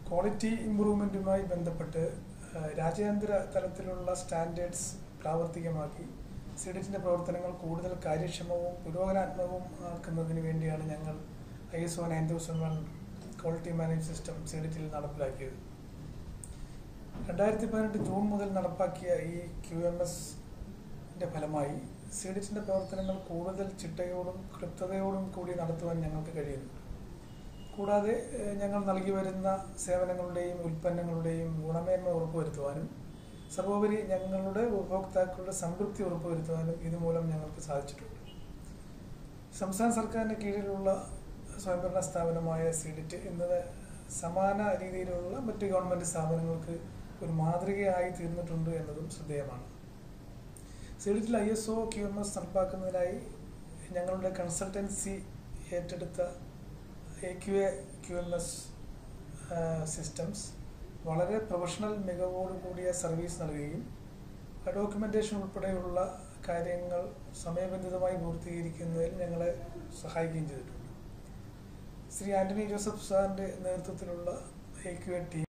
quality ഇമ്പ്രൂവ്മെൻറ്റുമായി ബന്ധപ്പെട്ട് ആ, രാജ്യാന്തര തലത്തിലുള്ള സ്റ്റാൻഡേർഡ്സ് പ്രാവർത്തികമാക്കി സിഡിറ്റിൻ്റെ പ്രവർത്തനങ്ങൾ കൂടുതൽ കാര്യക്ഷമവും പുരോഗമനാത്മകവും ആക്കുന്നതിന് വേണ്ടിയാണ് ഞങ്ങൾ I S O nine thousand one quality manage system സിഡിറ്റിൽ നടപ്പിലാക്കിയത് രണ്ടായിരത്തി പതിനെട്ട് ജൂൺ മുതൽ നടപ്പാക്കിയ ഈ ക്യു എം എസിൻ്റെ ഫലമായി സിഡിറ്റിൻ്റെ പ്രവർത്തനങ്ങൾ കൂടുതൽ ചിട്ടയോടും കൃത്യതയോടും കൂടി നടത്തുവാൻ ഞങ്ങൾക്ക് കഴിയുന്നുണ്ട് കൂടാതെ ഏഹ്, ഞങ്ങൾ നൽകി വരുന്ന സേവനങ്ങളുടെയും ഉൽപ്പന്നങ്ങളുടെയും ഗുണമേന്മ ഉറപ്പുവരുത്തുവാനും സർവോപരി ഞങ്ങളുടെ ഉപഭോക്താക്കളുടെ സംതൃപ്തി ഉറപ്പുവരുത്തുവാനും ഇതുമൂലം ഞങ്ങൾക്ക് സാധിച്ചിട്ടുണ്ട് സംസ്ഥാന സർക്കാരിന് കീഴിലുള്ള സ്വയംഭരണ സ്ഥാപനമായ സിഡിറ്റ് ഇന്ന് സമാന രീതിയിലുള്ള മറ്റ് ഗവൺമെൻറ് സ്ഥാപനങ്ങൾക്ക് ഒരു മാതൃകയായി തീർന്നിട്ടുണ്ട് എന്നതും ശ്രദ്ധേയമാണ് സിഡിറ്റിൽ I S O Q M S നടപ്പാക്കുന്നതിനായി ഞങ്ങളുടെ കൺസൾട്ടൻസി ഏറ്റെടുത്ത A Q A Q M S systems വളരെ പ്രൊഫഷണൽ മികവോട് കൂടിയ സർവീസ് നൽകുകയും ഡോക്യുമെൻറ്റേഷൻ ഉൾപ്പെടെയുള്ള കാര്യങ്ങൾ സമയബന്ധിതമായി പൂർത്തീകരിക്കുന്നതിൽ ഞങ്ങളെ സഹായിക്കുകയും ചെയ്തിട്ടുണ്ട് ശ്രീ ആൻ്റണി ജോസഫ് സാറിൻ്റെ നേതൃത്വത്തിലുള്ള എ ക്യു എ ടീം